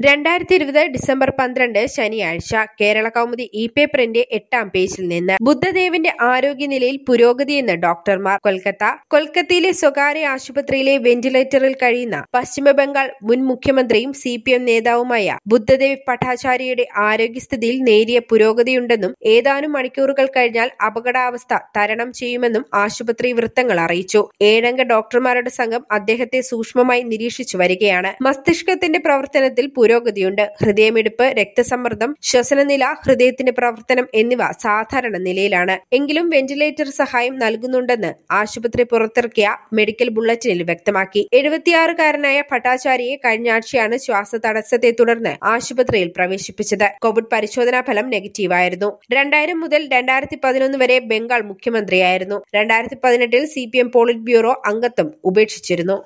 രണ്ടായിരത്തി ഇരുപത് ഡിസംബർ പന്ത്രണ്ട് ശനിയാഴ്ച കേരള കൗമുദി ഇ പേപ്പറിന്റെ എട്ടാം പേജിൽ നിന്ന് ബുദ്ധദേവിന്റെ ആരോഗ്യനിലയിൽ പുരോഗതിയെന്ന് ഡോക്ടർമാർ കൊൽക്കത്ത കൊൽക്കത്തയിലെ സ്വകാര്യ ആശുപത്രിയിലെ വെന്റിലേറ്ററിൽ കഴിയുന്ന പശ്ചിമബംഗാൾ മുൻ മുഖ്യമന്ത്രിയും സി പി എം നേതാവുമായ ബുദ്ധദേവ് ഭട്ടാചാര്യയുടെ ആരോഗ്യസ്ഥിതിയിൽ നേരിയ പുരോഗതിയുണ്ടെന്നും ഏതാനും മണിക്കൂറുകൾ കഴിഞ്ഞാൽ അപകടാവസ്ഥ തരണം ചെയ്യുമെന്നും ആശുപത്രി വൃത്തങ്ങൾ അറിയിച്ചു ഏഴംഗ ഡോക്ടർമാരുടെ സംഘം അദ്ദേഹത്തെ സൂക്ഷ്മമായി നിരീക്ഷിച്ചു വരികയാണ് മസ്തിഷ്കത്തിന്റെ പ്രവർത്തനത്തിൽ പുരോഗതിയുണ്ട് ഹൃദയമിടിപ്പ് രക്തസമ്മർദ്ദം ശ്വസനനില ഹൃദയത്തിന്റെ പ്രവർത്തനം എന്നിവ സാധാരണ നിലയിലാണ് എങ്കിലും വെന്റിലേറ്റർ സഹായം നൽകുന്നുണ്ടെന്ന് ആശുപത്രി പുറത്തിറക്കിയ മെഡിക്കൽ ബുള്ളറ്റിനിൽ വ്യക്തമാക്കി എഴുപത്തിയാറുകാരനായ ഭട്ടാചാര്യയെ കഴിഞ്ഞ ആഴ്ചയാണ് ശ്വാസതടസ്സത്തെ തുടർന്ന് ആശുപത്രിയിൽ പ്രവേശിപ്പിച്ചത് കോവിഡ് പരിശോധനാ ഫലം നെഗറ്റീവായിരുന്നു രണ്ടായിരം മുതൽ രണ്ടായിരത്തി പതിനൊന്ന് വരെ ബംഗാൾ മുഖ്യമന്ത്രിയായിരുന്നു രണ്ടായിരത്തി പതിനെട്ടിൽ C P M politburo അംഗത്വം ഉപേക്ഷിച്ചിരുന്നു